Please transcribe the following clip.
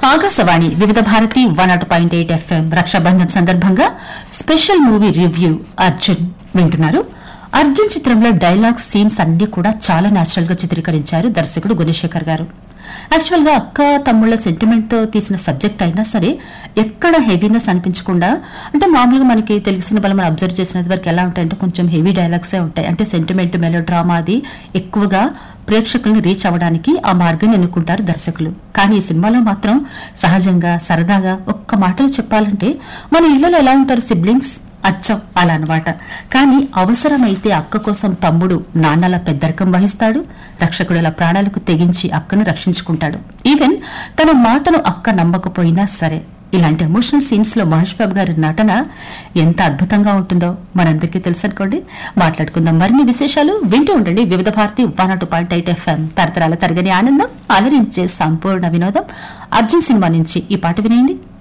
Akashvani Vividh Bharati one nought point eight FM Raksha Bandhan సందర్భంగా special movie review Arjun వింటున్నారు అర్జున్ చిత్రంలో డైలాగ్స్ సీన్స్ అన్ని కూడా చాలా న్యాచురల్ గా చిత్రీకరించారు దర్శకుడు గుణశేఖర్ గారు యాక్చువల్ గా అక్క తమ్ముళ్ల సెంటిమెంట్ తో తీసిన సబ్జెక్ట్ అయినా సరే ఎక్కడ హెవీనెస్ అనిపించకుండా అంటే మామూలుగా మనకి తెలుగు సినిమాలు మనం అబ్జర్వ్ చేసినంత వరకు ఎలా ఉంటాయంటే కొంచెం హెవీ డైలాగ్సే ఉంటాయి అంటే సెంటిమెంట్ మెలో డ్రామా అది ఎక్కువగా ప్రేక్షకుల్ని రీచ్ అవ్వడానికి ఆ మార్గం ఎన్నుకుంటారు దర్శకులు కానీ ఈ సినిమాలో మాత్రం సహజంగా సరదాగా ఒక్క మాటలో చెప్పాలంటే మన ఇళ్లలో ఎలా ఉంటారు సిబ్లింగ్స్ అచ్చం అలా అన్నమాట కానీ అవసరమైతే అక్క కోసం తమ్ముడు నాన్నల పెద్దరికం వహిస్తాడు రక్షకుడుల ప్రాణాలకు తెగించి అక్కను రక్షించుకుంటాడు ఈవెన్ తన మాటను అక్క నమ్మకపోయినా సరే ఇలాంటి ఎమోషనల్ సీన్స్ లో మహేష్ బాబు గారి నటన ఎంత అద్భుతంగా ఉంటుందో మనందరికీ తెలుసు అనుకోండి మాట్లాడుకుందాం మరిన్ని విశేషాలు వింటూ ఉండండి వివిధ భారతి వన్ అటు పాయింట్ ఎయిట్ ఎఫ్ఎం తరతరాల తరగని ఆనందం అలరించే సంపూర్ణ వినోదం అర్జున్ సినిమా నుంచి ఈ పాట వినేయండి